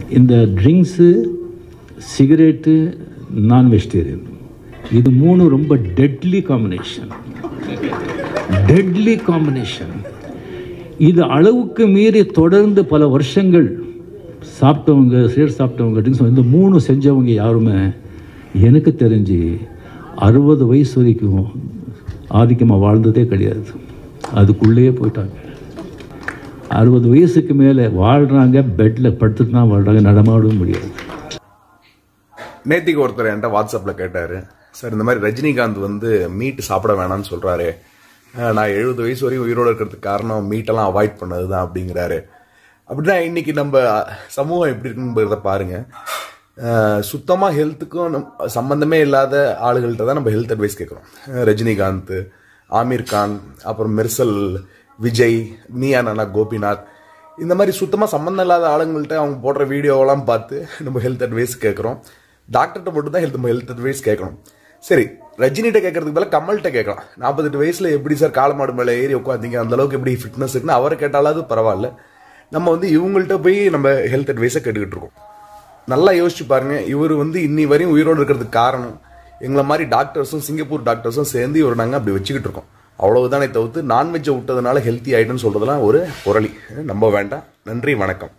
இந்த drinks cigarette நான் vegetarian இது மூணு ரொம்ப டெட்லி காம்பினேஷன் டெட்லி காம்பினேஷன் இது அளவுக்கு மீறி தொடர்ந்து பல வருஷங்கள் சாப்பிட்டவங்க சிகரெட் சாப்பிட்டவங்க ட்ரிங்க்ஸ் இந்த மூணு செஞ்சவங்க யாருமே எனக்கு தெரிஞ்சு அறுபது வயசு வரைக்கும் ஆதிக்கமாக வாழ்ந்ததே கிடையாது அதுக்குள்ளேயே போயிட்டாங்க அறுபது வயசுக்கு மேலே வாழ்கிறாங்க பெட்டில் படுத்துட்டு தான் வாழ்கிறாங்க நடமாடவும் முடியாது நேத்திக்கு ஒருத்தர் என்கிட்ட வாட்ஸ்அப்ல கேட்டாரு சார் இந்த மாதிரி ரஜினிகாந்த் வந்து மீட் சாப்பிட வேணாம்னு சொல்றாரு அஹ் நான் எழுபது வயசு வரையும் உயிரோட இருக்கிறதுக்கு காரணம் மீட்டெல்லாம் அவாய்ட் பண்ணதுதான் அப்படிங்கிறாரு அப்படின்னா இன்னைக்கு நம்ம சமூகம் எப்படி இருக்குங்கிறத பாருங்க அஹ் சுத்தமா ஹெல்த்துக்கும் நம்- சம்பந்தமே இல்லாத ஆளுகள்கிட்ட தான் நம்ம ஹெல்த் அட்வைஸ் கேட்குறோம் ரஜினிகாந்த் ஆமீர் கான் அப்புறம் மெர்சல் விஜய் நீயா நானா கோபிநாத் இந்த மாதிரி சுத்தமாக சம்மந்தம் இல்லாத ஆளுங்கள்ட்ட அவங்க போடுற வீடியோவெல்லாம் பார்த்து நம்ம ஹெல்த் அட்வைஸ் கேட்குறோம் டாக்டர்கிட்ட மட்டும் தான் ஹெல்த் ஹெல்த் அட்வைஸ் கேட்கணும் சரி ரஜினிகிட்ட கேட்கறதுக்கு பதிலா கமல்கிட்ட கேட்கலாம் நாற்பத்தெட்டு வயசுல எப்படி சார் காலமாடு மேலே ஏறி உட்காந்தீங்க அந்த அளவுக்கு எப்படி ஃபிட்னஸ் இருக்குன்னு அவரை கேட்டாலாவது பரவாயில்ல நம்ம வந்து இவங்கள்ட்ட போய் நம்ம ஹெல்த் அட்வைஸை கேட்டுக்கிட்டு இருக்கோம் நல்லா யோசிச்சு பாருங்க இவர் வந்து இன்னி வரையும் உயிரோடு இருக்கிறதுக்கு காரணம் எங்களை மாதிரி டாக்டர்ஸும் சிங்கப்பூர் டாக்டர்ஸும் சேர்ந்து இவர் நாங்கள் அப்படி வச்சுக்கிட்டு இருக்கோம் அவ்வளவுதானே தவிர்த்து நான்வெஜ்ஜை விட்டதுனால ஹெல்த்தி ஆயிடுன்னு சொல்றதெல்லாம் ஒரு புரளி நம்ப வேண்டாம் நன்றி வணக்கம்